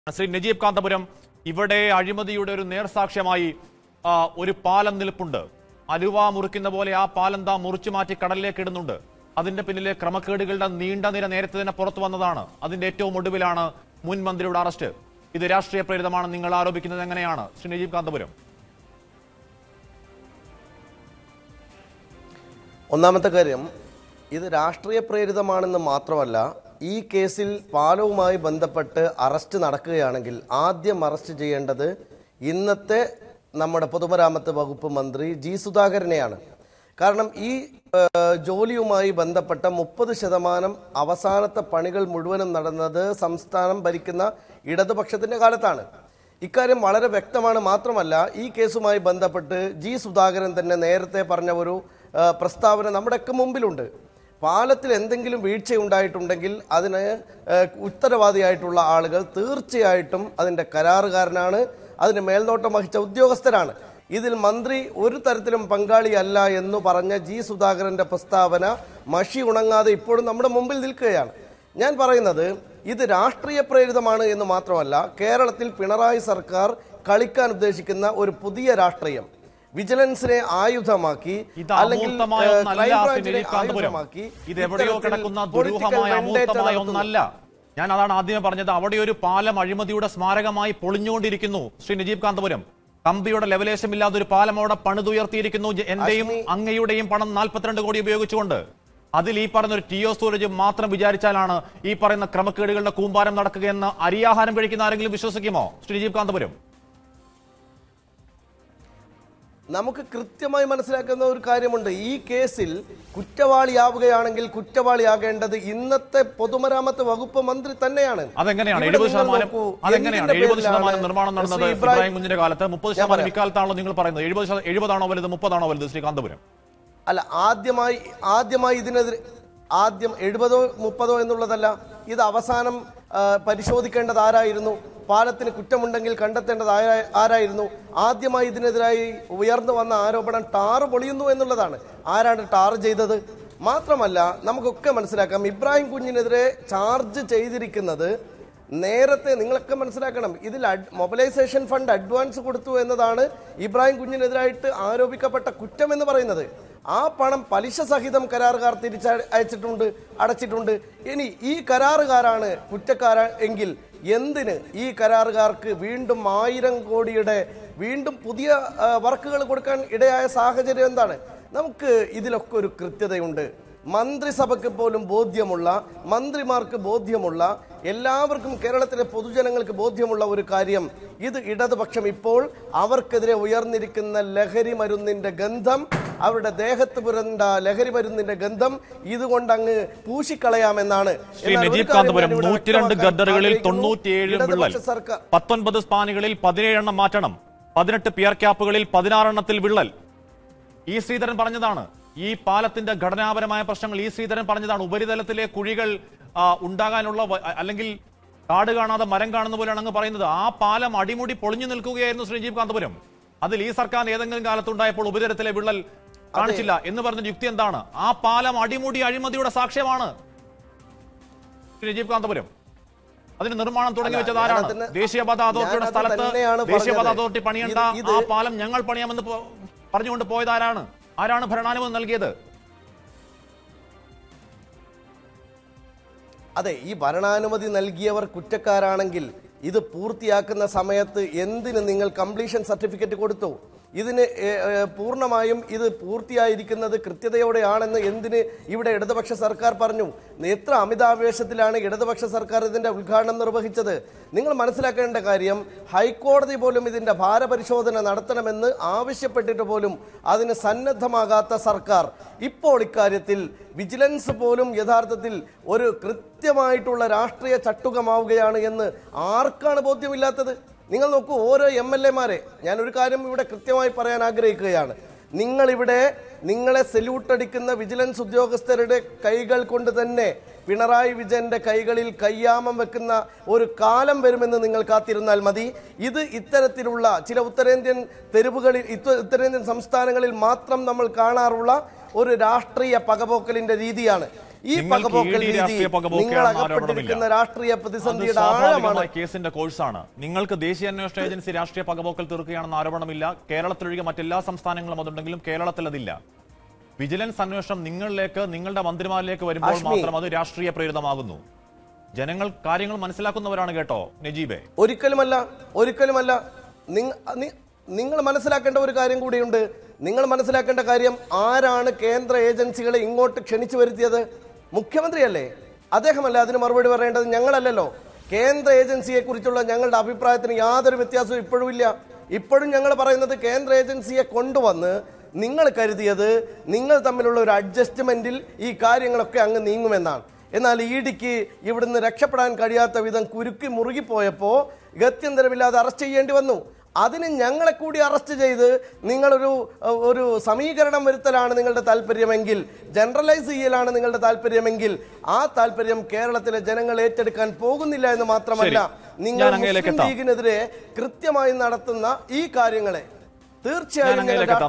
ശ്രീ നജീബ് കാന്തപുരം ഇവിടെ അഴിമതിയുടെ ഒരു നേർസാക്ഷ്യമായി ആ, ഒരു പാലം നിൽപ്പുണ്ട് അലുവ മുറിക്കുന്ന പോലെ ആ പാലം താ മുറിച്ചു മാറ്റി കടലിലേക്ക് ഇടുന്നുണ്ട് അതിന്റെ പിന്നിലെ ക്രമക്കേടുകളുടെ നീണ്ട നിര നേരത്തെ തന്നെ പുറത്തു വന്നതാണ് അതിന്റെ ഏറ്റവും ഒടുവിലാണ് മുൻ മന്ത്രിയുടെ അറസ്റ്റ് ഇത് രാഷ്ട്രീയ പ്രേരിതമാണെന്ന് നിങ്ങൾ ആരോപിക്കുന്നത് എങ്ങനെയാണ് ശ്രീ നജീബ് കാന്തപുരം ഒന്നാമത്തെ കാര്യം ഇത് രാഷ്ട്രീയ പ്രേരിതമാണെന്ന് മാത്രമല്ല ഈ കേസിൽ പാലവുമായി ബന്ധപ്പെട്ട് അറസ്റ്റ് നടക്കുകയാണെങ്കിൽ ആദ്യം അറസ്റ്റ് ചെയ്യേണ്ടത് ഇന്നത്തെ നമ്മുടെ പൊതുമരാമത്ത് വകുപ്പ് മന്ത്രി ജി സുധാകരനെയാണ് കാരണം ഈ ഏഹ്, ജോലിയുമായി ബന്ധപ്പെട്ട മുപ്പത് ശതമാനം അവസാനത്തെ പണികൾ മുഴുവനും നടന്നത് സംസ്ഥാനം ഭരിക്കുന്ന ഇടതുപക്ഷത്തിന്റെ കാലത്താണ് ഇക്കാര്യം വളരെ വ്യക്തമാണ് മാത്രമല്ല ഈ കേസുമായി ബന്ധപ്പെട്ട് ജി സുധാകരൻ തന്നെ നേരത്തെ പറഞ്ഞ ഒരു ആ, പ്രസ്താവന നമ്മുടെയൊക്കെ മുമ്പിലുണ്ട് പാലത്തിൽ എന്തെങ്കിലും വീഴ്ചയുണ്ടായിട്ടുണ്ടെങ്കിൽ അതിന് ആ, ഉത്തരവാദിയായിട്ടുള്ള ആളുകൾ തീർച്ചയായിട്ടും അതിൻ്റെ കരാറുകാരനാണ് അതിന് മേൽനോട്ടം വഹിച്ച ഉദ്യോഗസ്ഥരാണ് ഇതിൽ മന്ത്രി ഒരു തരത്തിലും പങ്കാളിയല്ല എന്ന് പറഞ്ഞ ജി സുധാകരന്റെ പ്രസ്താവന മഷി ഉണങ്ങാതെ ഇപ്പോഴും നമ്മുടെ മുമ്പിൽ നിൽക്കുകയാണ് ഞാൻ പറയുന്നത് ഇത് രാഷ്ട്രീയ പ്രേരിതമാണ് എന്ന് മാത്രമല്ല കേരളത്തിൽ പിണറായി സർക്കാർ കളിക്കാൻ ഉദ്ദേശിക്കുന്ന ഒരു പുതിയ രാഷ്ട്രീയം വിജിലൻസിനെ ആയുധമാക്കി ഇത് അല്ലെങ്കിൽ അമൂർത്തമായ ഏഹ്, ഒന്നല്ല ക്രൈം ശ്രീ ബ്രാഞ്ചിനെ നജീബ് കാന്തപുരം ആയുധമാക്കി ഇത് എവിടെയോ ഇത്തരത്തിൽ കിടക്കുന്ന political ദുരൂഹമായ vendetta അമൂർത്തമായ നടത്തുന്നു. ഒന്നല്ല ഞാൻ അതാണ് ആദ്യമേ പറഞ്ഞത് അവിടെ ഒരു പാലം അഴിമതിയുടെ സ്മാരകമായി പൊളിഞ്ഞുകൊണ്ടിരിക്കുന്നു ശ്രീ നജീബ് കാന്തപുരം കമ്പിയുടെ ലെവലേശമില്ലാതെ ഒരു പാലം അവിടെ പണിതുയർത്തിയിരിക്കുന്നു ജ- എന്റെയും അശ്മി- അങ്ങയുടെയും പണം നാൽപ്പത്തിരണ്ട് കോടി ഉപയോഗിച്ചുകൊണ്ട് അതിൽ ഈ പറയുന്ന ഒരു ടി ഒ സൂരജ് മാത്രം വിചാരിച്ചാലാണ് ഈ പറയുന്ന ക്രമക്കേടുകളുടെ കൂമ്പാരം നടക്കുകയെന്ന് അരിയാഹാരം കഴിക്കുന്ന ആരെങ്കിലും വിശ്വസിക്കുമോ ശ്രീ നജീബ് കാന്തപുരം നമുക്ക് കൃത്യമായി മനസ്സിലാക്കുന്ന ഒരു കാര്യമുണ്ട് ഈ കേസിൽ കുറ്റവാളിയാവുകയാണെങ്കിൽ കുറ്റവാളിയാകേണ്ടത് ഇന്നത്തെ പൊതുമരാമത്ത് വകുപ്പ് മന്ത്രി തന്നെയാണ് അതെങ്ങനെയാണ് ഇവിടെ എഴുപത് നിങ്ങൾ ശതമാനം നോക്കൂ, അതെങ്ങനെയാണ് എന്തിന്റെ എഴുപത് പേരിലാണ് ശതമാനം നിർമ്മാണം നടന്നത് ശ്രീ ഇബ്രാഹിം കുഞ്ഞിന്റെ കാലത്ത് മുപ്പത് ഞാൻ ശതമാനം പറയാം. ഇക്കാലത്താണല്ലോ നിങ്ങൾ പറയുന്നത് എഴുപത് ശത- എഴുപതാണോ വലുത് മുപ്പതാണോ വലുത് ശ്രീ കാന്തപുരം അല്ല ആദ്യമായി ആദ്യമായി ഇതിനെതിരെ ആദ്യം എഴുപതോ മുപ്പതോ എന്നുള്ളതല്ല ഇത് അവസാനം ആ, പരിശോധിക്കേണ്ടത് ആരായിരുന്നു പാലത്തിന് കുറ്റമുണ്ടെങ്കിൽ കണ്ടെത്തേണ്ടത് ആരാ- ആരായിരുന്നു ആദ്യമായി ഇതിനെതിരായി ഉയർന്നു വന്ന ആരോപണം ടാറ് പൊളിയുന്നു എന്നുള്ളതാണ് ആരാണ് ടാർ ചെയ്തത് മാത്രമല്ല നമുക്കൊക്കെ മനസ്സിലാക്കാം ഇബ്രാഹിം കുഞ്ഞിനെതിരെ ചാർജ് ചെയ്തിരിക്കുന്നത് നേരത്തെ നിങ്ങളൊക്കെ മനസ്സിലാക്കണം ഇതിൽ അഡ്- മൊബിലൈസേഷൻ ഫണ്ട് അഡ്വാൻസ് കൊടുത്തു എന്നതാണ് ഇബ്രാഹിം കുഞ്ഞിനെതിരായിട്ട് ആരോപിക്കപ്പെട്ട കുറ്റം എന്ന് പറയുന്നത് ആ പണം പലിശ സഹിതം കരാറുകാർ തിരിച്ച അയച്ചിട്ടുണ്ട് അടച്ചിട്ടുണ്ട് ഇനി ഈ കരാറുകാരാണ് കുറ്റക്കാര എങ്കിൽ എന്തിന് ഈ കരാറുകാർക്ക് വീണ്ടും ആയിരം കോടിയുടെ വീണ്ടും പുതിയ ആ, വർക്കുകൾ കൊടുക്കാൻ ഇടയായ സാഹചര്യം എന്താണ് നമുക്ക് ഇതിലൊക്കെ ഒരു കൃത്യതയുണ്ട് മന്ത്രിസഭയ്ക്ക് പോലും ബോധ്യമുള്ള മന്ത്രിമാർക്ക് ബോധ്യമുള്ള എല്ലാവർക്കും കേരളത്തിലെ പൊതുജനങ്ങൾക്ക് ബോധ്യമുള്ള ഒരു കാര്യം ഇത് ഇടതുപക്ഷം ഇപ്പോൾ അവർക്കെതിരെ ഉയർന്നിരിക്കുന്ന ലഹരി മരുന്നിന്റെ ഗന്ധം അവരുടെ ദേഹത്ത് പുരണ്ട ലഹരി മരുന്നിന്റെ ഗന്ധം ഇതുകൊണ്ട് അങ്ങ് പൂശിക്കളയാമെന്നാണ് ശ്രീ എന്നാൽ ഒരു നജീബ് കാര്യം കാന്തപുരം ഞാൻ ഇവിടെ നൂറ്റിരണ്ട് വ്യക്തമാക്കാൻ ഗദ്ദറുകളിൽ ആഗ്രഹിക്കുന്നു. തൊണ്ണൂറ്റിയേഴ് വിള്ളൽ ഇടതുപക്ഷ സർക്കാർ പത്തൊൻപത് സ്പാനുകളിൽ പതിനേഴെണ്ണം മാറ്റണം പതിനെട്ട് പിയർ ക്യാപ്പുകളിൽ പതിനാറെണ്ണത്തിൽ വിള്ളൽ ഈ ശ്രീധരൻ പറഞ്ഞതാണ് ഈ പാലത്തിന്റെ ഘടനാപരമായ പ്രശ്നങ്ങൾ ഈ ശ്രീധരൻ പറഞ്ഞതാണ് ഉപരിതലത്തിലെ കുഴികൾ ആ, ഉണ്ടാകാനുള്ള വ- അല്ലെങ്കിൽ കാട് കാണാതെ മരം കാണുന്ന പോലെയാണ് അങ്ങ് പറയുന്നത് ആ പാലം അടിമുടി പൊളിഞ്ഞു നിൽക്കുകയായിരുന്നു ശ്രീജീവ് കാന്തപുരം അതിൽ ഈ സർക്കാർ ഏതെങ്കിലും കാലത്തുണ്ടായപ്പോൾ ഉപരിതലത്തിലെ വിള്ളൽ കാണിച്ചില്ല എന്ന് പറഞ്ഞ യുക്തി എന്താണ് ആ പാലം അടിമുടി അഴിമതിയുടെ സാക്ഷ്യമാണ് ശ്രീജീവ് കാന്തപുരം അതിന് നിർമ്മാണം തുടങ്ങി അല്ല, വെച്ചത് ആരാണ് ഞാനതിന് ദേശീയപാത അതോറിറ്റിയുടെ ഞാനത് സ്ഥലത്ത് തന്നെയാണ് ദേശീയപാത പറഞ്ഞത്. അതോറിറ്റി പണിയേണ്ട ഇത് ഇത് ആ പാലം ഞങ്ങൾ പണിയാമെന്ന് പോ- പറഞ്ഞുകൊണ്ട് പോയത് ആരാണ് ആരാണ് ഭരണാനുമതി നൽകിയത് അതെ ഈ ഭരണാനുമതി നൽകിയവർ കുറ്റക്കാരാണെങ്കിൽ ഇത് പൂർത്തിയാക്കുന്ന സമയത്ത് എന്തിന് നിങ്ങൾ കംപ്ലീഷൻ സർട്ടിഫിക്കറ്റ് കൊടുത്തു ഇതിന് ഏ, ഏ, പൂർണ്ണമായും ഇത് പൂർത്തിയായിരിക്കുന്നത് കൃത്യതയോടെയാണെന്ന് എന്തിന് ഇവിടെ ഇടതുപക്ഷ സർക്കാർ പറഞ്ഞു എത്ര അമിതാവേശത്തിലാണ് ഇടതുപക്ഷ സർക്കാർ ഇതിന്റെ ഉദ്ഘാടനം നിർവഹിച്ചത് നിങ്ങൾ മനസ്സിലാക്കേണ്ട കാര്യം ഹൈക്കോടതി പോലും ഇതിന്റെ ഭാരപരിശോധന നടത്തണമെന്ന് ആവശ്യപ്പെട്ടിട്ട് പോലും അതിന് സന്നദ്ധമാകാത്ത സർക്കാർ ഇപ്പോൾ ഇക്കാര്യത്തിൽ വിജിലൻസ് പോലും യഥാർത്ഥത്തിൽ ഒരു കൃത്യമായിട്ടുള്ള രാഷ്ട്രീയ ചട്ടുകമാവുകയാണ് എന്ന് ആർക്കാണ് ബോധ്യമില്ലാത്തത് നിങ്ങൾ നോക്കൂ ഓരോ എം എൽ എമാരെ ഞാൻ ഒരു കാര്യം ഇവിടെ കൃത്യമായി പറയാൻ ആഗ്രഹിക്കുകയാണ് നിങ്ങളിവിടെ നിങ്ങളെ സല്യൂട്ട് അടിക്കുന്ന വിജിലൻസ് ഉദ്യോഗസ്ഥരുടെ കൈകൾ കൊണ്ട് തന്നെ പിണറായി വിജയന്റെ കൈകളിൽ കയ്യാമം വെക്കുന്ന ഒരു കാലം വരുമെന്ന് നിങ്ങൾ കാത്തിരുന്നാൽ മതി ഇത് ഇത്തരത്തിലുള്ള ചില ഉത്തരേന്ത്യൻ തെരുവുകളിൽ ഇത്ത- ഉത്തരേന്ത്യൻ സംസ്ഥാനങ്ങളിൽ മാത്രം നമ്മൾ കാണാറുള്ള ഒരു രാഷ്ട്രീയ പകപോക്കലിന്റെ രീതിയാണ് ഈ നിങ്ങൾക്ക് പകപോക്കൽ ED രീതി രാഷ്ട്രീയ പകപോക്കാണെന്ന് നിങ്ങൾ ആരോപണമില്ല. അകപ്പെട്ടിരിക്കുന്ന രാഷ്ട്രീയ അത് പ്രതിസന്ധിയുടെ ആഴമാണ് സ്വാഭാവികമായി കേസിന്റെ കോഴ്സാണ് നിങ്ങൾക്ക് ദേശീയ അന്വേഷണ ഏജൻസി രാഷ്ട്രീയ പകപോക്കൽ തീർക്കുകയാണെന്ന് ആരോപണമില്ല കേരളത്തിലൊഴികെ മറ്റെല്ലാ സംസ്ഥാനങ്ങളും അതുണ്ടെങ്കിലും കേരളത്തിൽ അതില്ല വിജിലൻസ് അന്വേഷണം നിങ്ങളിലേക്ക് നിങ്ങളുടെ മന്ത്രിമാരിലേക്ക് വരുമ്പോൾ ഹാഷ്മി. മാത്രം അത് രാഷ്ട്രീയ പ്രേരിതമാകുന്നു ജനങ്ങൾ കാര്യങ്ങൾ മനസ്സിലാക്കുന്നവരാണ് കേട്ടോ നജീബെ ഒരിക്കലുമല്ല ഒരിക്കലുമല്ല നിങ്ങ- നി- നിങ്ങൾ മനസ്സിലാക്കേണ്ട ഒരു കാര്യം കൂടിയുണ്ട് നിങ്ങൾ മനസ്സിലാക്കേണ്ട കാര്യം ആരാണ് കേന്ദ്ര ഏജൻസികളെ ഇങ്ങോട്ട് ക്ഷണിച്ചു വരുത്തിയത് മുഖ്യമന്ത്രിയല്ലേ അദ്ദേഹമല്ല അതിന് മറുപടി പറയേണ്ടത് ഞങ്ങളല്ലല്ലോ കേന്ദ്ര ഏജൻസിയെ കുറിച്ചുള്ള ഞങ്ങളുടെ അഭിപ്രായത്തിന് യാതൊരു വ്യത്യാസവും ഇപ്പോഴും ഇല്ല ഇപ്പോഴും ഞങ്ങൾ പറയുന്നത് കേന്ദ്ര ഏജൻസിയെ കൊണ്ടുവന്ന് നിങ്ങൾ കരുതിയത് നിങ്ങൾ തമ്മിലുള്ള ഒരു അഡ്ജസ്റ്റ്മെന്റിൽ ഈ കാര്യങ്ങളൊക്കെ അങ്ങ് നീങ്ങുമെന്നാണ് എന്നാൽ ഇഡിക്ക് ഇവിടുന്ന് രക്ഷപ്പെടാൻ കഴിയാത്ത വിധം കുരുക്കി മുറുകിപ്പോയപ്പോൾ ഗത്യന്തരമില്ലാതെ അറസ്റ്റ് ചെയ്യേണ്ടി വന്നു അതിന് ഞങ്ങളെ കൂടി അറസ്റ്റ് ചെയ്ത് നിങ്ങളൊരു അഹ്, ഒരു സമീകരണം വരുത്തലാണ് നിങ്ങളുടെ താല്പര്യമെങ്കിൽ ജനറലൈസ് ചെയ്യലാണ് നിങ്ങളുടെ താല്പര്യമെങ്കിൽ ആ താല്പര്യം കേരളത്തിലെ ജനങ്ങൾ ഏറ്റെടുക്കാൻ പോകുന്നില്ല എന്ന് മാത്രമല്ല ശരി. നിങ്ങൾ ഞാൻ അങ്ങയിലേക്ക് മുസ്ലിം എത്താം. ലീഗിനെതിരെ കൃത്യമായി നടത്തുന്ന ഈ കാര്യങ്ങളെ ഞാൻ തീർച്ചയായും അങ്ങയിലേക്ക് ഞങ്ങൾ എത്താം